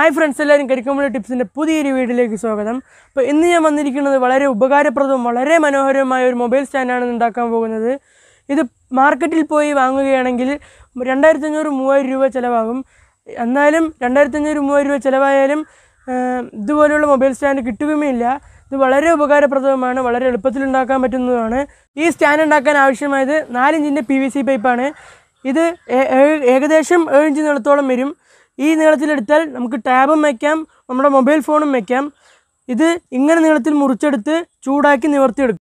hi friends എല്ലാവരും കരിക്കമ്പളി ടിപ്സിൻ്റെ പുതിയൊരു വീഡിയോയിലേക്ക് സ്വാഗതം അപ്പോൾ ഇന്ന് ഞാൻ വന്നിരിക്കുന്നത് വളരെ ഉപകാരപ്രദവും വളരെ മനോഹരമായ ഒരു മൊബൈൽ സ്റ്റാൻഡാണ് ഉണ്ടാക്കാൻ പോകുന്നത് ഇത് മാർക്കറ്റിൽ പോയി വാങ്ങുകയാണെങ്കിൽ രണ്ടായിരത്തി അഞ്ഞൂറ് മൂവായിരം രൂപ ചിലവാകും എന്നാലും രണ്ടായിരത്തി അഞ്ഞൂറ് മൂവായിരം രൂപ ചിലവായാലും ആ, ഇതുപോലെയുള്ള മൊബൈൽ സ്റ്റാൻഡ് കിട്ടുകയുമില്ല ഇത് വളരെ ഉപകാരപ്രദവുമാണ് വളരെ എളുപ്പത്തിൽ ഉണ്ടാക്കാൻ പറ്റുന്നതുമാണ് ഈ സ്റ്റാൻഡ് ഉണ്ടാക്കാൻ ആവശ്യമായത് നാലിഞ്ചിൻ്റെ പി വി സി പൈപ്പാണ് ഇത് ഏ- ഏ- ഏകദേശം ഏഴ് ഇഞ്ച് നീളത്തോളം വരും ഈ നീളത്തിലെടുത്താൽ നമുക്ക് ടാബും വയ്ക്കാം നമ്മുടെ മൊബൈൽ ഫോണും വയ്ക്കാം ഇത് ഇങ്ങനെ നീളത്തിൽ മുറിച്ചെടുത്ത് ചൂടാക്കി നിവർത്തിയെടുക്കും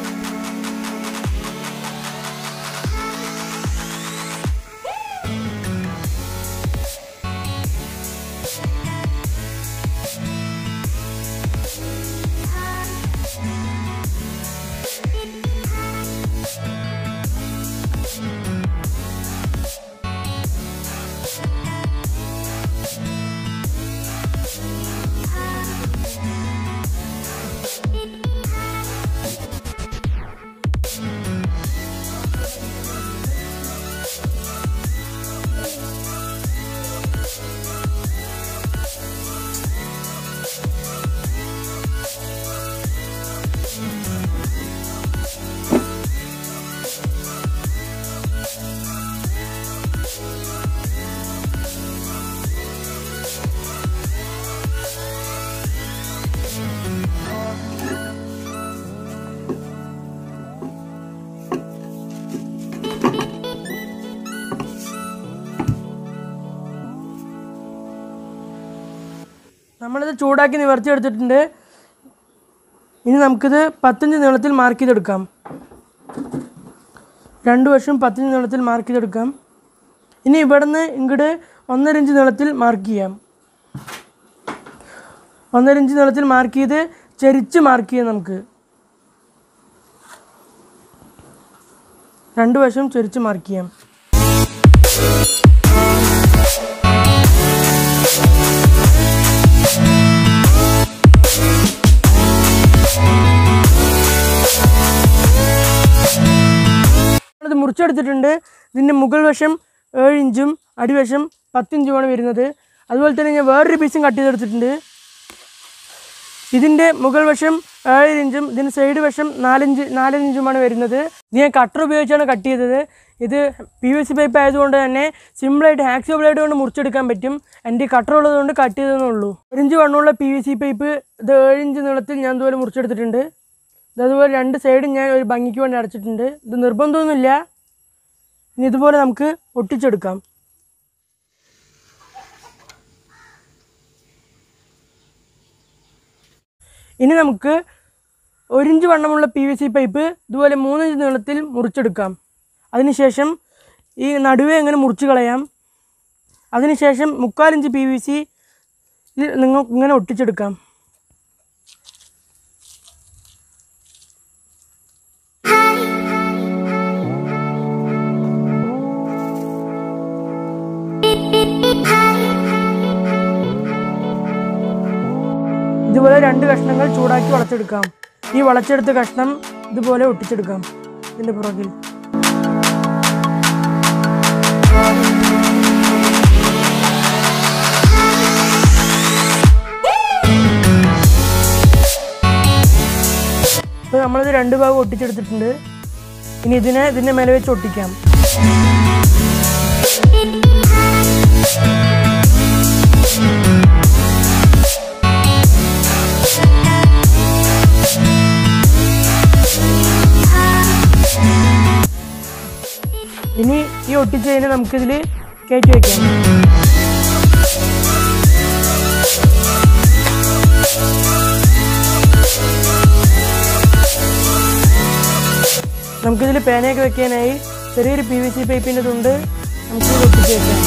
നമ്മളിത് ചൂടാക്കി നിവർത്തിയെടുത്തിട്ടുണ്ട് ഇനി നമുക്കിത് പത്തഞ്ച് നീളത്തിൽ മാർക്ക് ചെയ്തെടുക്കാം രണ്ട് വശവും പത്തഞ്ച് നീളത്തിൽ മാർക്ക് ചെയ്തെടുക്കാം ഇനി ഇവിടുന്ന് ഇങ്ങോട്ട് ഒന്നര ഇഞ്ച് നീളത്തിൽ മാർക്ക് ചെയ്യാം ഒന്നര ഇഞ്ച് നീളത്തിൽ മാർക്ക് ചെയ്ത് ചെരിച്ച് മാർക്ക് ചെയ്യാം നമുക്ക് രണ്ട് വശവും ചെരിച്ച് മാർക്ക് ചെയ്യാം ഇത് മുറിച്ചെടുത്തിട്ടുണ്ട് ഇതിൻ്റെ മുകൾ വശം ഏഴ് ഇഞ്ചും അടിവശം പത്തിഞ്ചുമാണ് വരുന്നത് അതുപോലെ തന്നെ ഞാൻ വേറൊരു പീസും കട്ട് ചെയ്തെടുത്തിട്ടുണ്ട് ഇതിൻ്റെ മുകൾ വശം ഏഴ് ഇഞ്ചും ഇതിൻ്റെ സൈഡ് വശം നാലഞ്ച് നാലര ഇഞ്ചുമാണ് വരുന്നത് ഇത് ഞാൻ കട്ടർ ഉപയോഗിച്ചാണ് കട്ട് ചെയ്തത് ഇത് പി വി സി പൈപ്പ് ആയതുകൊണ്ട് തന്നെ സിമ്പിളായിട്ട് ഹാക്സോ ബ്ലേഡ് കൊണ്ട് മുറിച്ചെടുക്കാൻ പറ്റും എൻ്റെ കട്ടർ ഉള്ളതുകൊണ്ട് കട്ട് ചെയ്തതേ ഉള്ളൂ ഒരു ഇഞ്ച് വണ്ണമുള്ള പി വി സി പൈപ്പ് ഇത് ഏഴ് ഇഞ്ച് നീളത്തിൽ ഞാൻ ഇതുപോലെ മുറിച്ചെടുത്തിട്ടുണ്ട് ഇത് അതുപോലെ രണ്ട് സൈഡും ഞാൻ ഒരു ഭംഗിക്ക് വേണ്ടി അടച്ചിട്ടുണ്ട് ഇത് നിർബന്ധമൊന്നുമില്ല ഇനി ഇതുപോലെ നമുക്ക് ഒട്ടിച്ചെടുക്കാം ഇനി നമുക്ക് ഒരിഞ്ച് വണ്ണമുള്ള പി വി സി പൈപ്പ് ഇതുപോലെ മൂന്നിഞ്ച് നീളത്തിൽ മുറിച്ചെടുക്കാം അതിനുശേഷം ഈ നടുവേ എങ്ങനെ മുറിച്ച് കളയാം അതിനുശേഷം മുക്കാലിഞ്ച് പി വി സി നിങ്ങൾ ഇങ്ങനെ ഒട്ടിച്ചെടുക്കാം ഇതുപോലെ രണ്ട് കഷ്ണങ്ങൾ ചൂടാക്കി വളച്ചെടുക്കാം ഈ വളച്ചെടുത്ത കഷ്ണം ഇതുപോലെ ഒട്ടിച്ചെടുക്കാം ഇതിൻ്റെ പുറകിൽ ഇപ്പോൾ നമ്മളിത് രണ്ട് ഭാഗം ഒട്ടിച്ചെടുത്തിട്ടുണ്ട് ഇനി ഇതിനെ ഇതിൻ്റെ മേലെ വെച്ച് ഒട്ടിക്കാം ഇനി ഈ ഒട്ടിച്ചതിനെ നമുക്കിതിൽ കയറ്റി വയ്ക്കാം നമുക്കിതിൽ പേനയൊക്കെ വെക്കാനായി ചെറിയൊരു പി വി സി പൈപ്പിൻ്റെ തുണ്ട് നമുക്കിത് ഒട്ടിച്ച് വെക്കാം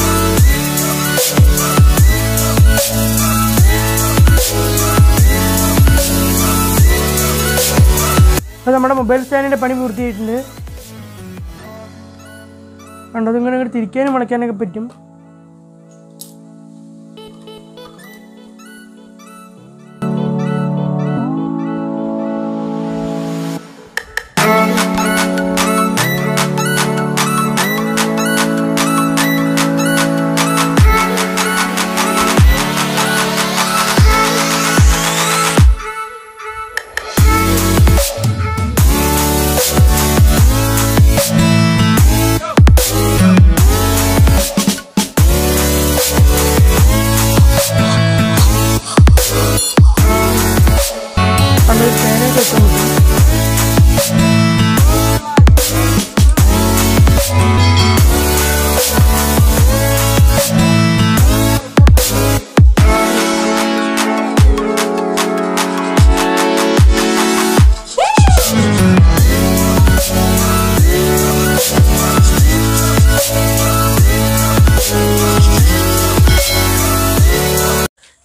അപ്പോൾ നമ്മുടെ മൊബൈൽ സ്റ്റാൻഡിൻ്റെ പണി പൂർത്തിയായിട്ടുണ്ട് കണ്ടത് ഇങ്ങനെ ഇങ്ങോട്ട് തിരിക്കാനും വളയ്ക്കാനൊക്കെ പറ്റും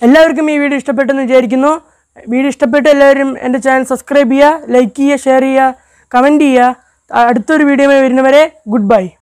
എല്ലാവർക്കും ഈ വീഡിയോ ഇഷ്ടപ്പെട്ടെന്ന് വിചാരിക്കുന്നു വീഡിയോ ഇഷ്ടപ്പെട്ട് എല്ലാവരും എൻ്റെ ചാനൽ സബ്സ്ക്രൈബ് ചെയ്യുക ലൈക്ക് ചെയ്യുക ഷെയർ ചെയ്യുക കമൻറ്റ് ചെയ്യുക അടുത്തൊരു വീഡിയോയുമായി വരുന്നവരെ ഗുഡ് ബൈ